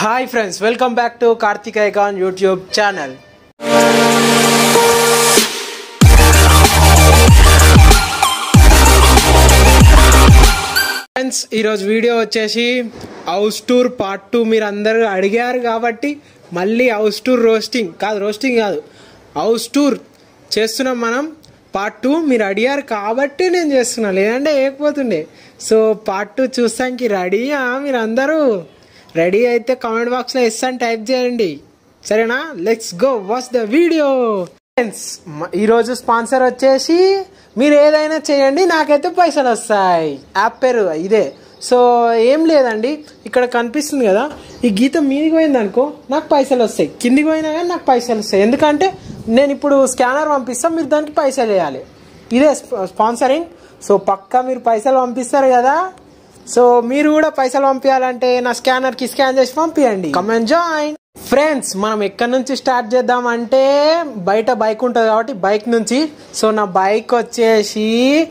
Hi friends welcome back to Karthik icon YouTube channel friends ఈరోజు video వచ్చేసి house tour part two మీరు అందరూ అడిగారు కాబట్టి మళ్ళీ హౌస్ టూర్ రోస్టింగ్ కాదు రోస్టింగ్ కాదు హౌస్ టూర్ చేస్తున్నాం మనం పార్ట్ టూ మీరు అడిగారు కాబట్టి నేను చేస్తున్నా లేదంటే ఏకపోతుండే సో పార్ట్ టూ చూస్తానికి రెడీయా మీరు అందరూ రెడీ అయితే కామెంట్ బాక్స్లో ఎస్ అని టైప్ చేయండి సరేనా let's go watch the video friends ఈరోజు స్పాన్సర్ వచ్చేసి మీరు ఏదైనా చేయండి నాకైతే పైసలు వస్తాయి యాప్ పేరు ఇదే సో ఏం లేదండి ఇక్కడ కనిపిస్తుంది కదా ఈ గీత మీదికి పోయింది అనుకో నాకు పైసలు వస్తాయి కిందికి పోయినా కానీ నాకు పైసలు వస్తాయి ఎందుకంటే నేను ఇప్పుడు స్కానర్ పంపిస్తాను మీరు దానికి పైసలు వేయాలి ఇదే స్పాన్సరింగ్ సో పక్కా మీరు పైసలు పంపిస్తారు కదా సో మీరు కూడా పైసలు పంపించాలంటే నా స్కానర్ కి స్కాన్ చేసి పంపించండి కమెంట్ జాయిన్ ఫ్రెండ్స్ మనం ఎక్కడి నుంచి స్టార్ట్ చేద్దామంటే బయట బైక్ ఉంటుంది కాబట్టి బైక్ నుంచి సో నా బైక్ వచ్చేసి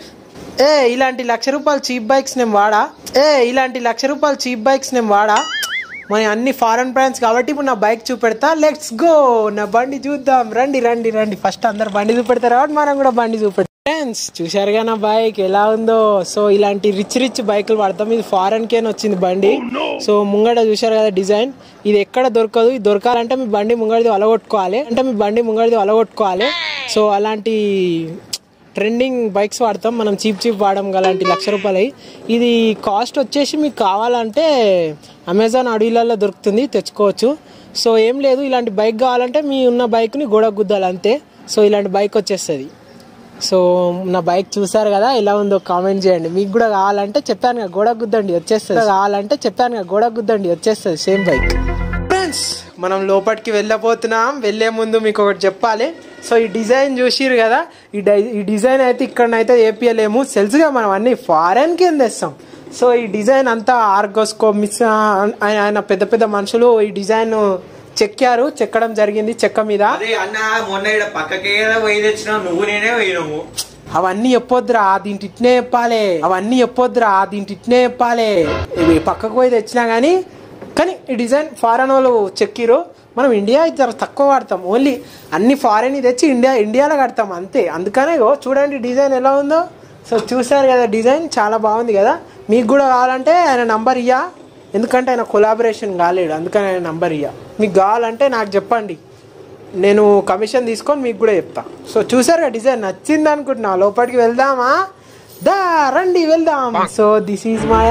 ఏ ఇలాంటి లక్ష రూపాయలు చీప్ బైక్స్ నేను వాడా ఏ ఇలాంటి లక్ష రూపాయలు చీప్ బైక్స్ నేను వాడా మన అన్ని ఫారెన్ బ్రాండ్స్ కాబట్టి ఇప్పుడు నా బైక్ చూపెడతా లెట్స్ గో నా బండి చూద్దాం రండి రండి రండి ఫస్ట్ అందరు బండి చూపెడతారు కాబట్టి మనం కూడా బండి చూపెడతాం ఫ్రెండ్స్ చూశారుగా నా బైక్ ఎలా ఉందో సో ఇలాంటి రిచ్ రిచ్ బైకులు వాడతాం ఇది ఫారెన్ కేన్ వచ్చింది బండి సో ముంగట చూశారు కదా డిజైన్ ఇది ఎక్కడ దొరకదు ఇది దొరకాలంటే మీ బండి ముంగడిది అలగొట్టుకోవాలి అంటే మీ బండి ముంగడిది అలగొట్టుకోవాలి సో అలాంటి ట్రెండింగ్ బైక్స్ వాడతాం మనం చీప్ చీప్ వాడడం అలాంటి లక్ష రూపాయలు ఇది కాస్ట్ వచ్చేసి మీకు కావాలంటే అమెజాన్ అడవిలలో దొరుకుతుంది తెచ్చుకోవచ్చు సో ఏం లేదు ఇలాంటి బైక్ కావాలంటే మీ ఉన్న బైక్ని గోడ గుద్దాలి అంతే సో ఇలాంటి బైక్ వచ్చేస్తుంది సో నా బైక్ చూసారు కదా ఎలా ఉందో కామెంట్ చేయండి మీకు కూడా కావాలంటే చెప్పాను కదా గోడ గుద్దండి వచ్చేస్తుంది కావాలంటే చెప్పాను కదా గోడ గుద్దండి వచ్చేస్తుంది సేమ్ బైక్ ఫ్రెండ్స్ మనం లోపలికి వెళ్ళబోతున్నాం వెళ్ళే ముందు మీకు ఒకటి చెప్పాలి సో ఈ డిజైన్ చూసిరు కదా ఈ డై ఈ డిజైన్ అయితే ఇక్కడనైతే ఏపీఎలేము తెలుసుగా మనం అన్ని ఫారెన్ కింద తెస్తాం సో ఈ డిజైన్ అంతా ఆర్గోస్కో మిస్ ఆయన పెద్ద పెద్ద మనుషులు ఈ డిజైన్ చెక్కారు చెక్కడం జరిగింది చెక్క మీద అరే అన్న మొన్న ఇక్కడ పక్కకే కదా పోయి తెచ్చినావు నువ్వు నేనే పోయినాము అవన్నీ చెప్పొద్దురా దీంటి ఇట్నే చెప్పాలి అవన్నీ చెప్పొద్దురా దీంటి ఇట్నే చెప్పాలి ఇవి పక్కకు పోయి తెచ్చినా కానీ కానీ ఈ డిజైన్ ఫారెన్ వాళ్ళు చెక్కిరు మనం ఇండియా జర తక్కువ వాడతాం ఓన్లీ అన్ని ఫారెన్ తెచ్చి ఇండియా ఇండియాలో కడతాం అంతే అందుకనే ఇగో చూడండి డిజైన్ ఎలా ఉందో సో చూసారు కదా డిజైన్ చాలా బాగుంది కదా మీకు కూడా కావాలంటే ఆయన నంబర్ ఇయ్యా ఎందుకంటే ఆయన కొలాబరేషన్ కాలేడు అందుకని ఆయన నంబర్ ఇయ్యా మీకు కావాలంటే నాకు చెప్పండి నేను కమిషన్ తీసుకొని మీకు కూడా చెప్తా సో చూసారుగా డిజైన్ నచ్చింది అనుకుంటున్నా లోపలికి వెళ్దామా దా రండి వెళ్దాం so this is my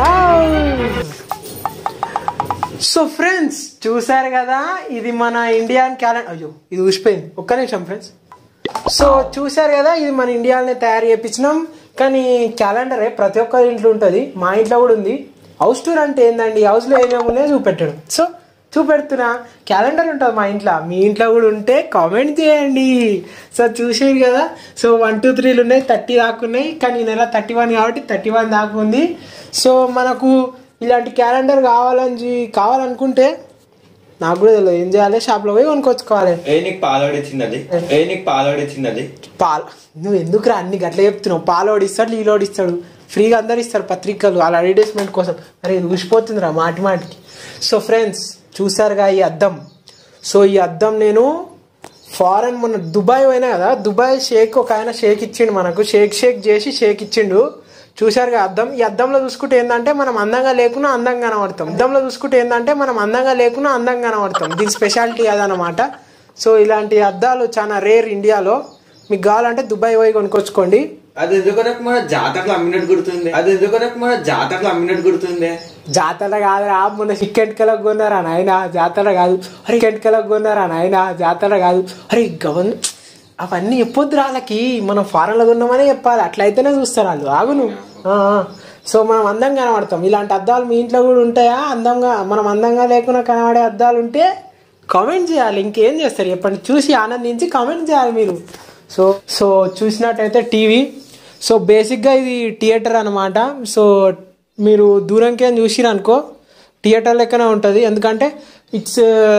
so friends చూసారు కదా ఇది మన ఇండియన్ క్యాలెండర్ అయ్యో ఇది ఊసిపోయింది ఒక్క నిమిషం ఫ్రెండ్స్ సో చూసారు కదా ఇది మన ఇండియాలోనే తయారు చేయించినాం కానీ క్యాలెండరే ప్రతి ఒక్కరి ఇంట్లో ఉంటుంది మా ఇంట్లో కూడా ఉంది హౌస్ టూర్ అంటే ఏందండి హౌస్లో ఏమేమి ఉన్నాయో చూపెట్టడం సో చూపెడుతున్నా క్యాలెండర్ ఉంటుంది మా ఇంట్లో మీ ఇంట్లో కూడా ఉంటే కామెంట్ చేయండి సో చూసేది కదా సో వన్ టూ త్రీలు ఉన్నాయి థర్టీ దాకా ఉన్నాయి కానీ ఈ నెల థర్టీ వన్ కాబట్టి థర్టీ వన్ దాకా ఉంది సో మనకు ఇలాంటి క్యాలెండర్ కావాలని చూ- కావాలనుకుంటే నాకు కూడా తెలియదు ఏం చేయాలి షాప్లో పోయి కొనుక్కొచ్చుకోవాలి ఏ నీకు పాలోడిచ్చింది ఏ నీకు పాలోడిచ్చింది పాలు నువ్వు ఎందుకురా అన్ని గట్ల చెప్తున్నావు పాలు ఓడిస్తాడు నీళ్ళు ఓడిస్తాడు ఫ్రీగా అందరు ఇస్తారు పత్రికలు వాళ్ళ అడ్వర్టైజ్మెంట్ కోసం అరే ఇది ఊసిపోతుందిరా మాటి మాటికి సో ఫ్రెండ్స్ చూసారుగా ఈ అద్దం సో ఈ అద్దం నేను ఫారెన్ మొన్న దుబాయ్ పోయినా కదా దుబాయ్ షేక్ ఒక ఆయన షేక్ ఇచ్చిండు మనకు షేక్ షేక్ చేసి షేక్ ఇచ్చిండు చూసారుగా అద్దం ఈ అద్దంలో చూసుకుంటే ఏంటంటే మనం అందంగా లేకున్నా అందంగా కనబడతాం అద్దంలో చూసుకుంటే ఏంటంటే మనం అందంగా లేకున్నా అందంగా కనబడతాం దీని స్పెషాలిటీ అదనమాట సో ఇలాంటి అద్దాలు చాలా రేర్ ఇండియాలో మీకు కావాలంటే దుబాయ్ పోయి కొనుక్కొచ్చుకోండి అది ఎందుకు నాకు మన జాతరలో అమ్మినట్టు గుర్తుంది అది ఎందుకు నాకు మన జాతరలో అమ్మినట్టు గుర్తుంది జాతర కాదురా మొన్న చిక్కెంట్కలకు కొన్నారా నాయన జాతర కాదు అరే కెంట్కలకు కొన్నారా నాయన జాతర కాదు అరే గవన్ అవన్నీ చెప్పొద్దు వాళ్ళకి మనం ఫారెన్లో కొన్నామనే చెప్పాలి అట్లయితేనే చూస్తారు వాళ్ళు ఆగును ఆ, ఆ. సో మనం అందంగా కనబడతాం ఇలాంటి అద్దాలు మీ ఇంట్లో కూడా ఉంటాయా అందంగా మనం అందంగా లేకుండా కనబడే అద్దాలు ఉంటే కామెంట్ చేయాలి ఇంకేం చేస్తారు చెప్పండి చూసి ఆనందించి కామెంట్ చేయాలి మీరు సో సో చూసినట్టయితే టీవీ సో బేసిక్గా ఇది థియేటర్ అనమాట సో మీరు దూరంకే చూసిరు అనుకో థియేటర్ లెక్కనే ఉంటుంది ఎందుకంటే ఇట్స్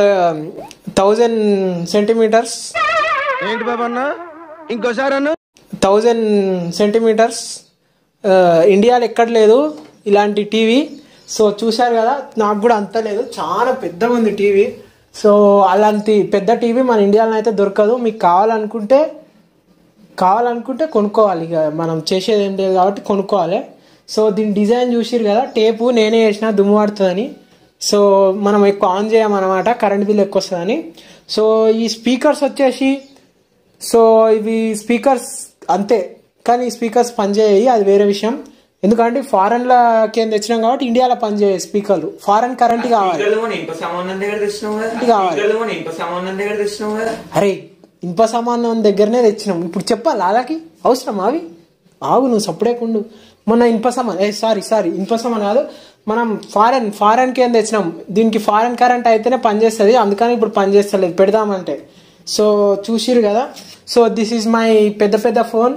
థౌజండ్ సెంటీమీటర్స్ ఏంటి బాబు అన్న ఇంకోసారి అన్న థౌజండ్ సెంటీమీటర్స్ ఇండియాలో ఎక్కడ లేదు ఇలాంటి టీవీ సో చూశారు కదా నాకు కూడా అంత లేదు చాలా పెద్దగా ఉంది టీవీ సో అలాంటి పెద్ద టీవీ మన ఇండియాలో అయితే దొరకదు మీకు కావాలనుకుంటే కావాలనుకుంటే కొనుక్కోవాలి ఇక మనం చేసేది ఏం లేదు కాబట్టి కొనుక్కోవాలి సో దీని డిజైన్ చూసిరు కదా టేపు నేనే వేసిన దుమ్ము పడుతుందని సో మనం ఎక్కువ ఆన్ చేయమన్నమాట కరెంట్ బిల్ ఎక్కువ వస్తుందని సో ఈ స్పీకర్స్ వచ్చేసి సో ఇవి స్పీకర్స్ అంతే కానీ ఈ స్పీకర్స్ పనిచేయాయి అది వేరే విషయం ఎందుకంటే ఫారెన్లో కింద తెచ్చినాం కాబట్టి ఇండియాలో పనిచేయ స్పీకర్లు ఫారెన్ కరెంట్ కావాలి స్పీకర్లు మన ఇనుప సామాన్ దగ్గర తెచ్చినావు కదా ఇది కావాలి. స్పీకర్లు మన ఇనుప సామాన్ దగ్గర తెచ్చినావు కదా అరే ఇనుప సామానం దగ్గరనే తెచ్చినాం ఇప్పుడు చెప్పాలి అలాకి అవసరం అవి ఆగు నువ్వు సప్పుడేకుండు మొన్న ఇనుప సామాన్ ఏ సారీ సారీ ఇనుప సామాన్ కాదు మనం ఫారెన్ ఫారెన్కి ఏం తెచ్చినాం దీనికి ఫారెన్ కరెంట్ అయితేనే పనిచేస్తుంది అందుకని ఇప్పుడు పనిచేస్తలేదు పెడదామంటే సో చూసిరు కదా సో దిస్ ఈజ్ మై పెద్ద పెద్ద ఫోన్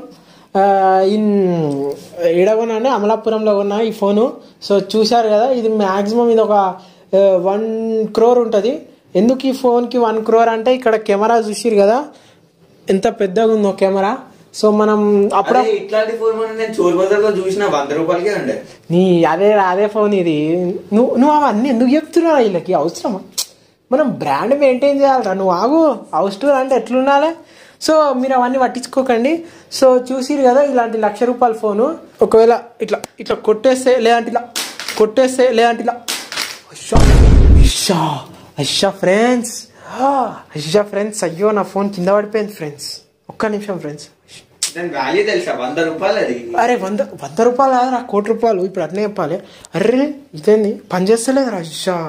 ఇన్ ఎడగొన్నాను అమలాపురంలో కొన్నా ఈ ఫోను సో చూశారు కదా ఇది మ్యాక్సిమం ఇది ఒక వన్ క్రోర్ ఉంటుంది ఎందుకు ఈ ఫోన్కి వన్ క్రోర్ అంటే ఇక్కడ కెమెరా చూసిరు కదా ఎంత పెద్దగా ఉందో కెమెరా సో మనం అప్పుడు అదే ఇట్లాంటి ఫోన్ మనం నేను చోర్ బజార్ లో చూసిన వంద రూపాయలకే ఉండే నీ అదే అదే ఫోన్ ఇది నువ్వు నువ్వు అవన్నీ ఎందుకు చెప్తున్నావు వీళ్ళకి అవసరమా మనం బ్రాండ్ మెయింటైన్ చేయాలరా నువ్వు ఆగు హౌస్ టూర్ అంటే ఎట్లుండాలి సో మీరు అవన్నీ పట్టించుకోకండి సో చూసిరు కదా ఇలాంటి లక్ష రూపాయల ఫోను ఒకవేళ ఇట్లా ఇట్లా కొట్టేస్తే లేదంటే ఇలా కొట్టేస్తే లేదంటే ఇలా అయ్యా అయ్యా అయ్యా ఫ్రెండ్స్ అయ్యా ఫ్రెండ్స్ అయ్యో నా ఫోన్ కింద పడిపోయింది ఫ్రెండ్స్ ఒక్క నిమిషం ఫ్రెండ్స్ దాని వాల్యూ తెలుసా వంద రూపాయలు అది అరే వంద వంద రూపాయలు కాదురా కోటి రూపాయలు ఇప్పుడు అట్నే చెప్పాలి అర్రే ఇదేంది పని చేస్తలేదు అయ్యా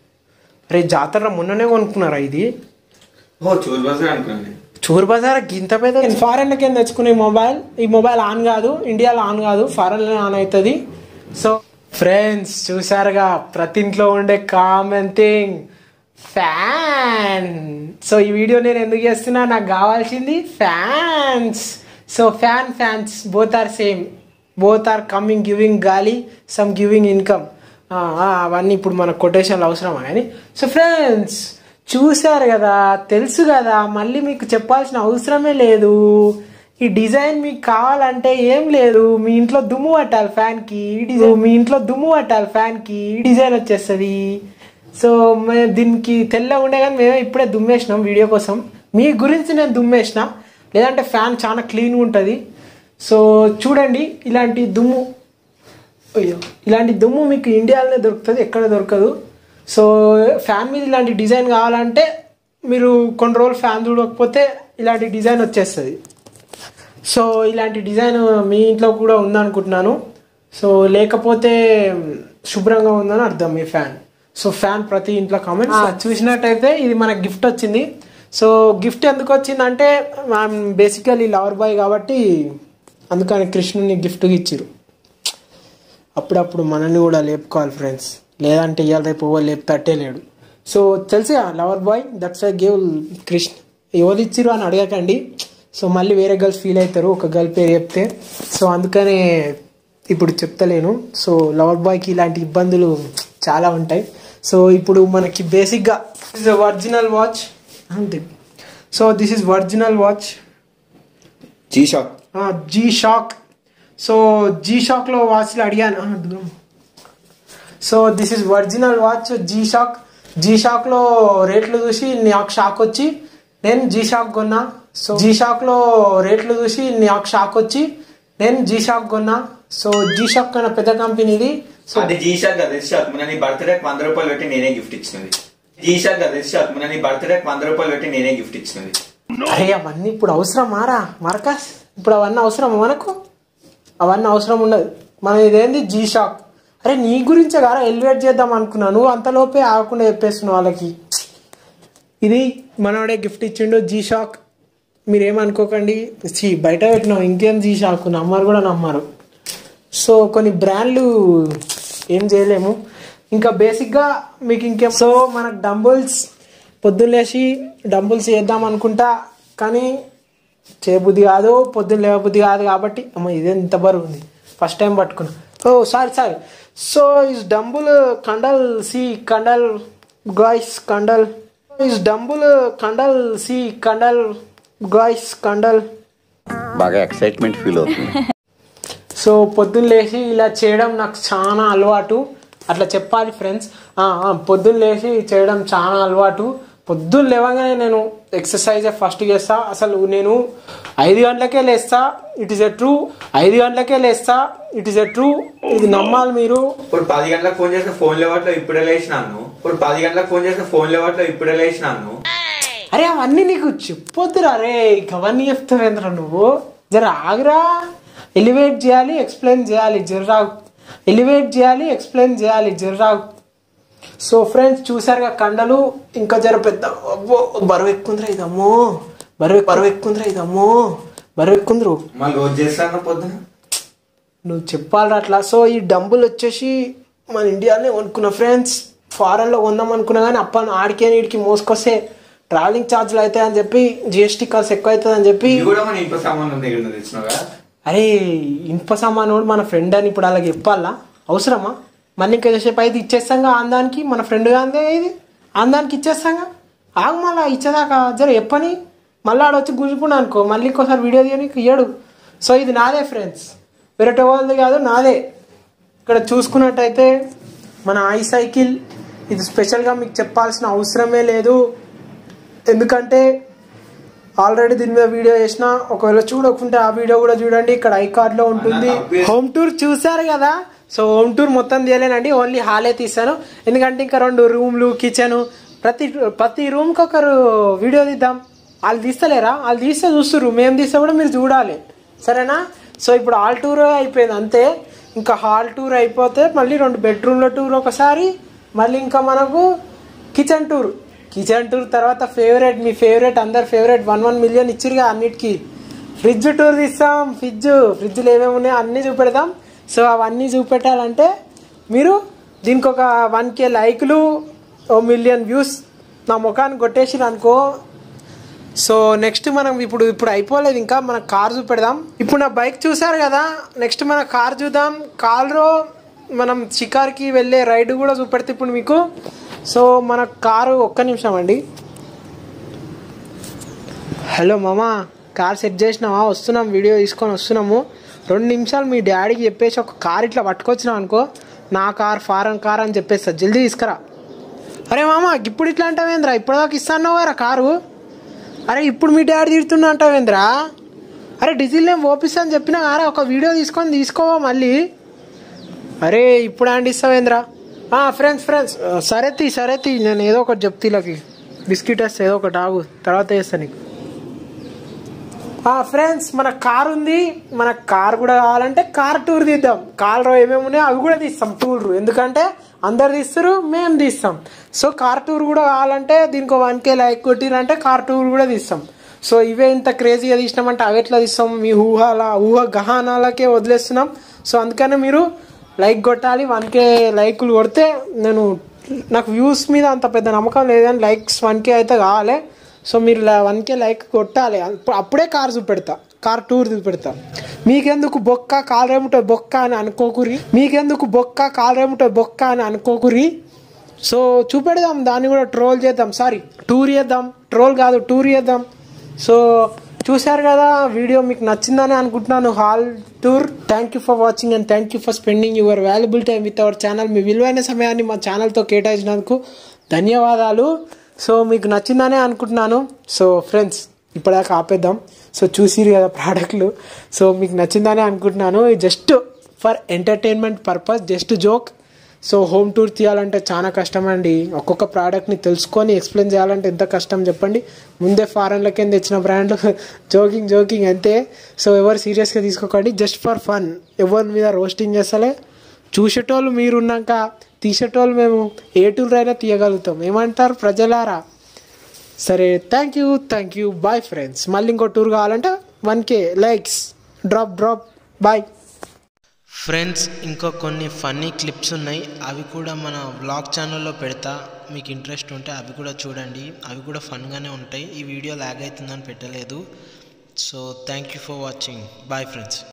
అరే జాతర మొన్ననే కొనుక్కున్నారా ఇది ఓ చోర్ బజార్ అనుకోండి చూరు బజార్ గింత పెద్ద ఫారెన్ కింద తెచ్చుకునే మొబైల్ ఈ మొబైల్ ఆన్ కాదు ఇండియాలో ఆన్ కాదు ఫారెన్ లో ఆన్ అవుతుంది సో ఫ్రెండ్స్ చూసారుగా ప్రతి ఇంట్లో ఉండే కామన్ థింగ్ ఫ్యాన్ సో ఈ వీడియో నేను ఎందుకు చేస్తున్నా నాకు కావాల్సింది fans so fan fans both are same both are coming giving గాలి సమ్ గివింగ్ ఇన్కమ్ అవన్నీ ఇప్పుడు మన కొటేషన్లు అవసరమా కానీ సో ఫ్రెండ్స్ చూశారు కదా తెలుసు కదా మళ్ళీ మీకు చెప్పాల్సిన అవసరమే లేదు ఈ డిజైన్ మీకు కావాలంటే ఏం లేదు మీ ఇంట్లో దుమ్ము పట్టాలి ఫ్యాన్కి ఈ డిజైన్ మీ ఇంట్లో దుమ్ము పట్టాలి ఫ్యాన్కి ఈ డిజైన్ వచ్చేస్తుంది సో మే- దీనికి తెల్లగా ఉండే కానీ మేమే ఇప్పుడే దుమ్మేసినాం వీడియో కోసం మీ గురించి నేను దుమ్మేసిన లేదంటే ఫ్యాన్ చాలా క్లీన్గా ఉంటుంది సో చూడండి ఇలాంటి దుమ్ము అయ్యో ఇలాంటి దుమ్ము మీకు ఇండియాలోనే దొరుకుతుంది ఎక్కడ దొరకదు సో ఫ్యాన్ మీద ఇలాంటి డిజైన్ కావాలంటే మీరు కొన్ని రోజులు ఫ్యాన్ చూడకపోతే ఇలాంటి డిజైన్ వచ్చేస్తుంది సో ఇలాంటి డిజైన్ మీ ఇంట్లో కూడా ఉందనుకుంటున్నాను సో లేకపోతే శుభ్రంగా ఉందని అర్థం మీ ఫ్యాన్ సో ఫ్యాన్ ప్రతి ఇంట్లో కామెంట్ చూసినట్టయితే ఇది మనకు గిఫ్ట్ వచ్చింది సో గిఫ్ట్ ఎందుకు వచ్చిందంటే బేసికలీ లవర్ బాయ్ కాబట్టి అందుకని కృష్ణుని గిఫ్ట్గా ఇచ్చిరు అప్పుడప్పుడు మనల్ని కూడా లేపుకోవాలి ఫ్రెండ్స్ లేదంటే ఇవాళ రేపు ఎవరు లేపుతట్టే లేడు సో తెలుసా lover boy that's I gave Krishna ఎవరు ఇచ్చిరు అని అడగకండి సో మళ్ళీ వేరే గర్ల్స్ ఫీల్ అవుతారు ఒక గర్ల్ పేరు చెప్తే సో అందుకనే ఇప్పుడు చెప్తలేను సో లవర్ బాయ్కి ఇలాంటి ఇబ్బందులు చాలా ఉంటాయి సో ఇప్పుడు మనకి బేసిక్గా ఇస్ ఒరిజినల్ వాచ్ అంతే so this is original watch G shock G shock so G షాక్లో వాచ్లు అడిగాను ఆ, దూరం so this is original watch G shock G షాక్లో రేట్లు చూసి నాకు షాక్ వచ్చి నేను జీ షాక్ కొన్నా సో జీ షాక్లో రేట్లు చూసి నాకు షాక్ వచ్చి నేను జీ షాక్ కొన్నా సో జీ షాక్ కన్నా పెద్ద కంపెనీ ఇది సో అది జీ షాక్ కదా ఎస్ షాక్ మన నీ బర్త్డే వంద రూపాయలు పెట్టి నేనే గిఫ్ట్ ఇచ్చినది జీ షాక్ కదా ఎస్ షాక్ మన నీ బర్త్డే వంద రూపాయలు పెట్టి నేనే గిఫ్ట్ ఇచ్చినది అరే అవన్నీ ఇప్పుడు అవసరం మారా మరకాస్ ఇప్పుడు అవన్నీ అవసరం మనకు అవన్నీ అవసరం ఉండదు మన ఇదేంది జీ షాక్ అరే నీ గురించే కదా ఎలివేట్ చేద్దాం అనుకున్నా నువ్వు అంతలోపే ఆగకుండా చెప్పేస్తున్నావు వాళ్ళకి ఇది మనవాడే గిఫ్ట్ ఇచ్చిండు జీ షాక్ మీరేమనుకోకండి ఛీ బయట పెట్టినావు ఇంకేం జీ షాక్ నమ్మరు కూడా నమ్మరు సో కొన్ని బ్రాండ్లు ఏం చేయలేము ఇంకా బేసిక్గా మీకు ఇంకేం సో మనకు డంబుల్స్ పొద్దున్న లేచి డంబుల్స్ చేద్దాం అనుకుంటా కానీ చేయబుద్ధి కాదు పొద్దున్న లేవబుద్ధి కాదు కాబట్టి అమ్మ ఇదే ఇంత బరువు ఉంది ఫస్ట్ టైం పట్టుకున్నా oh sorry sorry so is dumbbell candle see candle guys candle is dumbbell candle see candle guys candle బాగా ఎక్సైట్మెంట్ ఫీల్ అవుతుంది సో పొద్దున్న లేచి ఇలా చేయడం నాకు చాలా అలవాటు అట్లా చెప్పాలి ఫ్రెండ్స్ పొద్దున్న లేచి చేయడం చాలా అలవాటు పొద్దున్న లేవగానే నేను ఎక్సర్సైజ్ ఫస్ట్ చేస్తా అసలు నేను ఐదు గంటలకే లేస్తా ఇట్ ఇస్ ఎ ట్రూ ఐదు గంటలకే లేస్తా ఇట్ ఇస్ ఎ ట్రూ ఇది నమ్మాలి మీరు ఇప్పుడు పది గంటలకు ఫోన్ చేసిన ఫోన్ లేవట్లో ఇప్పుడే లేచినాను ఇప్పుడు పది గంటలకు ఫోన్ చేసిన ఫోన్ లేవట్లో ఇప్పుడే లేచినాను అరే అవన్నీ నీకు చెప్పొద్దురా రే అవన్నీ చెప్తావేంద్ర నువ్వు జర ఆగురా ఎలివేట్ చేయాలి ఎక్స్ప్లెయిన్ చేయాలి జర్రాగు ఎలివేట్ చేయాలి ఎక్స్ప్లెయిన్ చేయాలి జర్రాగు సో ఫ్రెండ్స్ చూసారుగా కండలు ఇంకా జర పెద్ద అబ్బో బరువు ఎక్కుందిరా ఇదమ్మో బరువు బరువు ఎక్కుందిరా ఇదమ్మో బరువు ఎక్కుందిరు మళ్ళీ రోజు చేస్తాను పొద్దున నువ్వు చెప్పాలి అట్లా సో ఈ డంబుల్ వచ్చేసి మన ఇండియానే కొనుక్కున్న ఫ్రెండ్స్ ఫారెన్లో కొందాం అనుకున్నా కానీ అప్ప ఆడికే నీడికి మోసుకొస్తే ట్రావెలింగ్ ఛార్జ్లు అవుతాయి అని చెప్పి జిఎస్టీ కాస్ట్ ఎక్కువ అవుతుంది అని చెప్పి ఇది కూడా మన ఇంట్లో సామాన్ దగ్గర నుంచి తెచ్చినావు కదా అరే ఇనుప సామాను కూడా మన ఫ్రెండ్ అని ఇప్పుడు అలాగే చెప్పాలా అవసరమా మళ్ళీ ఇంకా సేపు అయితే ఇచ్చేస్తాంగా ఆందానికి మన ఫ్రెండ్ అందే ఇది ఆందానికి ఇచ్చేస్తాంగా ఆగు మళ్ళా ఇచ్చేదాకా జర చెప్పని మళ్ళీ ఆడ వచ్చి గుంజుకున్నా అనుకో మళ్ళీ ఇంకోసారి వీడియో తీయడానికి ఇయ్యడు సో ఇది నాదే ఫ్రెండ్స్ వేరే వాళ్ళది కాదు నాదే ఇక్కడ చూసుకున్నట్టయితే మన ఐ సైకిల్ ఇది స్పెషల్గా మీకు చెప్పాల్సిన అవసరమే లేదు ఎందుకంటే ఆల్రెడీ దీని మీద వీడియో చేసిన ఒకవేళ చూడకుంటే ఆ వీడియో కూడా చూడండి ఇక్కడ ఐ కార్డ్ లో ఉంటుంది హోమ్ టూర్ చూసారు కదా సో హోమ్ టూర్ మొత్తం తీయలేనండి ఓన్లీ హాలే తీసాను ఎందుకంటే ఇంకా రెండు రూమ్లు కిచెన్ ప్రతి ప్రతి రూమ్ కి ఒకరు వీడియో తీద్దాం వాళ్ళు తీస్తలేరా వాళ్ళు తీస్తే చూస్తుర్రు మేము తీస్తే కూడా మీరు చూడాలి సరేనా సో ఇప్పుడు హాల్ టూర్ అయిపోయింది అంతే ఇంకా హాల్ టూర్ అయిపోతే మళ్ళీ రెండు బెడ్రూమ్ల టూర్ ఒకసారి మళ్ళీ ఇంకా మనకు కిచెన్ టూర్ కిచెన్ టూర్ తర్వాత ఫేవరెట్ మీ ఫేవరెట్ అందరు ఫేవరెట్ వన్ వన్ మిలియన్ ఇచ్చిరుగా అన్నిటికీ ఫ్రిడ్జ్ టూర్ తీస్తాం ఫ్రిడ్జ్ ఫ్రిడ్జ్లు ఏమేమి ఉన్నాయో అన్నీ చూపెడతాం సో అవన్నీ చూపెట్టాలంటే మీరు దీనికి ఒక వన్ కే లైక్లు ఓ మిలియన్ వ్యూస్ నా ముఖాన్ని కొట్టేసిరు అనుకో సో నెక్స్ట్ మనం ఇప్పుడు ఇప్పుడు అయిపోలేదు ఇంకా మన కార్ చూపెడదాం ఇప్పుడు నా బైక్ చూసారు కదా నెక్స్ట్ మన కార్ చూద్దాం కార్లో మనం షికార్కి వెళ్ళే రైడ్ కూడా చూపెడితే ఇప్పుడు మీకు సో మన కారు ఒక్క నిమిషం అండి హలో మామా కార్ సెట్ చేసినావా వస్తున్నాం వీడియో తీసుకొని వస్తున్నాము రెండు నిమిషాలు మీ డాడీకి చెప్పేసి ఒక కార్ ఇట్లా పట్టుకొచ్చినాం అనుకో నా కార్ ఫారెన్ కార్ అని చెప్పేస్తా జల్దీ తీసుకురా అరే మామ ఇప్పుడు ఇట్లా అంటావేంద్రా ఇప్పటిదాకా ఇస్తాను వారా కారు అరే ఇప్పుడు మీ డాడీ తిడుతున్నా అంటావేంద్రా అరే డీజిల్ నేను ఓపిస్తా అని చెప్పినా అరే ఒక వీడియో తీసుకొని తీసుకోవా మళ్ళీ అరే ఇప్పుడు అండి ఇస్తావేంద్రా ఫ్రెండ్స్ ఫ్రెండ్స్ సరే తీ సరే తీ నేను ఏదో ఒకటి చెప్తా వీళ్ళకి బిస్కెట్ వేస్తే ఏదో ఒకటి ఆగు తర్వాత వేస్తాను నీకు ఫ్రెండ్స్ మన కార్ ఉంది మన కార్ కూడా కావాలంటే కార్ టూర్ తీద్దాం కార్లో ఏమేమి ఉన్నాయో అవి కూడా తీస్తాం టూర్ ఎందుకంటే అందరు తీస్తారు మేము తీస్తాం సో కార్ టూర్ కూడా కావాలంటే దీనికి వన్ కే లైక్ కొట్టిరంటే కార్ టూర్ కూడా తీస్తాం సో ఇవే ఇంత క్రేజీగా తీసినామంటే అవి ఎట్లా తీస్తాం మీ ఊహల ఊహ గహానాలకే వదిలేస్తున్నాం సో అందుకనే మీరు లైక్ కొట్టాలి వన్ కే లైకులు కొడితే నేను నాకు వ్యూస్ మీద అంత పెద్ద నమ్మకం లేదని లైక్స్ వన్ కే అయితే కావాలి సో మీరు వన్ కే లైక్ కొట్టాలి అప్పుడు- అప్పుడే కార్ చూపెడతా కార్ టూర్ చూపెడతా మీకెందుకు బొక్క కాలరేముటో బొక్క అని అనుకోకురి మీకెందుకు బొక్క కాలరేముటో బొక్క అని అనుకోకురి సో చూపెడదాం దాన్ని కూడా ట్రోల్ చేద్దాం సారీ టూర్ చేద్దాం ట్రోల్ కాదు టూర్ చేద్దాం సో చూశారు కదా వీడియో మీకు నచ్చిందని అనుకుంటున్నాను hall tour thank you for watching and thank you for spending your valuable time with our channel మీ విలువైన సమయాన్ని మా ఛానల్తో కేటాయించినందుకు ధన్యవాదాలు సో మీకు నచ్చిందనే అనుకుంటున్నాను సో ఫ్రెండ్స్ ఇప్పటిదాకా ఆపేద్దాం సో చూసిరు కదా ప్రోడక్ట్లు సో మీకు నచ్చిందనే అనుకుంటున్నాను just for entertainment purpose just joke so home tour తీయాలంటే చాలా కష్టం అండి ఒక్కొక్క ప్రోడక్ట్ని తెలుసుకొని ఎక్స్ప్లెయిన్ చేయాలంటే ఎంత కష్టం చెప్పండి ముందే ఫారెన్లకి తెచ్చిన బ్రాండ్లు జోకింగ్ జోకింగ్ అంతే సో ఎవరు సీరియస్గా తీసుకోకండి జస్ట్ ఫర్ ఫన్ ఎవరి మీద రోస్టింగ్ చేస్తలే చూసేటోళ్ళు మీరున్నాక తీసేటోళ్ళు మేము ఏ టూర్ అయినా తీయగలుగుతాం ఏమంటారు ప్రజలారా సరే thank you thank you bye friends మళ్ళీ ఇంకో టూర్ కావాలంటే one K likes drop drop bye friends ఇంకా కొన్ని ఫన్నీ క్లిప్స్ ఉన్నాయి అవి కూడా మన బ్లాగ్ ఛానల్లో పెడతా మీకు ఇంట్రెస్ట్ ఉంటే అవి కూడా చూడండి అవి కూడా ఫన్గానే ఉంటాయి ఈ వీడియో లాగ్ అవుతుందని పెట్టలేదు so thank you for watching bye friends